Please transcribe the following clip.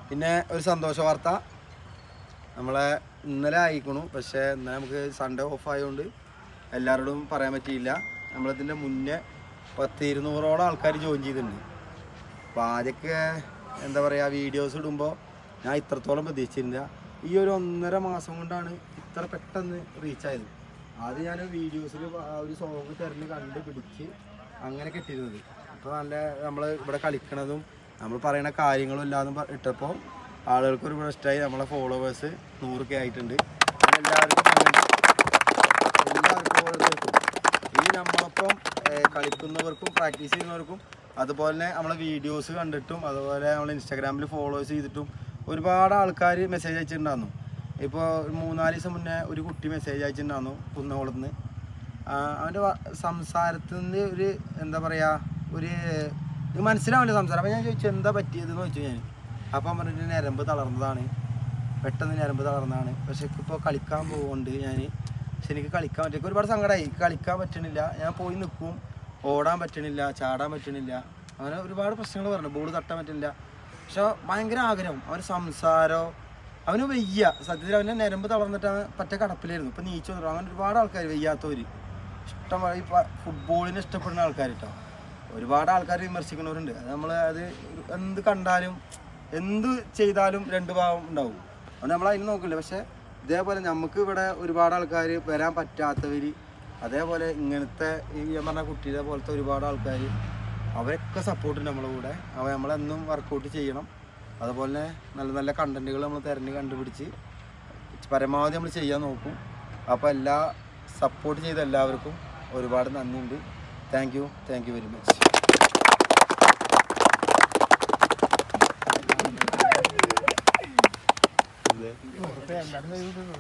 പിന്നെ ഒരു സന്തോഷ വാർത്ത നമ്മളെ ഇന്നലെ ആയിക്കണു പക്ഷേ ഇന്നലെ നമുക്ക് സൺഡേ ഓഫ് ആയതുകൊണ്ട് എല്ലാവരോടും പറയാൻ പറ്റിയില്ല നമ്മളിതിൻ്റെ മുന്നേ പത്ത് ഇരുന്നൂറോളം ആൾക്കാർ ജോയിൻ ചെയ്തിട്ടുണ്ട് അപ്പോൾ ആദ്യമൊക്കെ എന്താ പറയുക വീഡിയോസ് ഇടുമ്പോൾ ഞാൻ ഇത്രത്തോളം പ്രതീക്ഷിച്ചിരുന്നില്ല ഈ ഒരു ഒന്നര മാസം കൊണ്ടാണ് ഇത്ര പെട്ടെന്ന് റീച്ച് ആയത് ആദ്യം ഞാൻ വീഡിയോസിൽ ഒരു സോങ് തിരഞ്ഞ് കണ്ട് പിടിച്ച് അങ്ങനെ കിട്ടിയിരുന്നത് അപ്പോൾ നല്ല നമ്മൾ ഇവിടെ കളിക്കണതും നമ്മൾ പറയുന്ന കാര്യങ്ങളും എല്ലാതും പ- ഇട്ടപ്പോൾ ആളുകൾക്ക് ഒരുപാട് ഇഷ്ടമായി നമ്മളെ ഫോളോവേഴ്സ് നൂറ് കെ ആയിട്ടുണ്ട് അങ്ങനെ എല്ലാവർക്കും നന്ദി. എല്ലാവർക്കും ഓരോരുത്തർക്കും ഈ നമ്മളൊപ്പം ഏർ, കളിക്കുന്നവർക്കും പ്രാക്ടീസ് ചെയ്യുന്നവർക്കും അതുപോലെ തന്നെ നമ്മളെ വീഡിയോസ് കണ്ടിട്ടും അതുപോലെ നമ്മൾ ഇൻസ്റ്റാഗ്രാമിൽ ഫോളോവേഴ്സ് ചെയ്തിട്ടും ഒരുപാട് ആൾക്കാർ മെസ്സേജ് അയച്ചിട്ടുണ്ടായിരുന്നു ഇപ്പോൾ മൂന്നാല് ദിവസം മുന്നേ ഒരു കുട്ടി മെസ്സേജ് അയച്ചിട്ടുണ്ടായിരുന്നു കുന്നകുളത്ത് നിന്ന് അവൻ്റെ സംസാരത്തിൻ്റെ ഒരു എന്താ പറയുക ഒരു ഇത് മനസ്സിലാവില്ല സംസാരം അപ്പോൾ ഞാൻ ചോദിച്ചു എന്താ പറ്റിയതെന്ന് ചോദിച്ചു ഞാൻ അപ്പം പറഞ്ഞിട്ട് ഞരമ്പ് തളർന്നതാണ് പെട്ടെന്ന് ഞരമ്പ് തളർന്നതാണ് പക്ഷെ ഇപ്പോൾ കളിക്കാൻ പോകുന്നുണ്ട് ഞാൻ പക്ഷെ എനിക്ക് കളിക്കാൻ പറ്റില്ല ഒരുപാട് സങ്കടമായി കളിക്കാൻ പറ്റണില്ല ഞാൻ പോയി നിൽക്കും ഓടാൻ പറ്റണില്ല ചാടാൻ പറ്റണില്ല അങ്ങനെ ഒരുപാട് പ്രശ്നങ്ങൾ പറഞ്ഞു ബോൾ തട്ടാൻ പറ്റില്ല പക്ഷെ ഭയങ്കര ആഗ്രഹം അവന് സംസാരോ അവന് വയ്യ സത്യത്തിൽ അവൻ്റെ ഞരമ്പ് തളർന്നിട്ട് അവൻ പറ്റ കടപ്പിലായിരുന്നു ഇപ്പം നീച്ചു വന്നു അങ്ങനെ ഒരുപാട് ആൾക്കാർ വയ്യാത്തവർ ഇഷ്ടം ഈ ഫുട്ബോളിനെ ഇഷ്ടപ്പെടുന്ന ആൾക്കാർ കേട്ടോ ഒരുപാട് ആൾക്കാർ വിമർശിക്കുന്നവരുണ്ട് അത് നമ്മൾ അത് എന്ത് കണ്ടാലും എന്ത് ചെയ്താലും രണ്ട് ഭാവം ഉണ്ടാവും അതുകൊണ്ട് നമ്മൾ അതിന് നോക്കില്ല പക്ഷെ ഇതേപോലെ നമുക്ക് ഇവിടെ ഒരുപാട് ആൾക്കാർ വരാൻ പറ്റാത്തവർ അതേപോലെ ഇങ്ങനത്തെ ഈ ഞാൻ പറഞ്ഞ കുട്ടിയുടെ പോലത്തെ ഒരുപാട് ആൾക്കാർ അവരൊക്കെ സപ്പോർട്ടുണ്ട് നമ്മളെ കൂടെ അവ നമ്മളെന്നും വർക്കൗട്ട് ചെയ്യണം അതുപോലെ തന്നെ നല്ല നല്ല കണ്ടന്റുകൾ നമ്മൾ തിരഞ്ഞ് കണ്ടുപിടിച്ച് പരമാവധി നമ്മൾ ചെയ്യാൻ നോക്കും അപ്പോൾ എല്ലാ സപ്പോർട്ട് ചെയ്ത എല്ലാവർക്കും ഒരുപാട് നന്ദിയുണ്ട് thank you thank you very much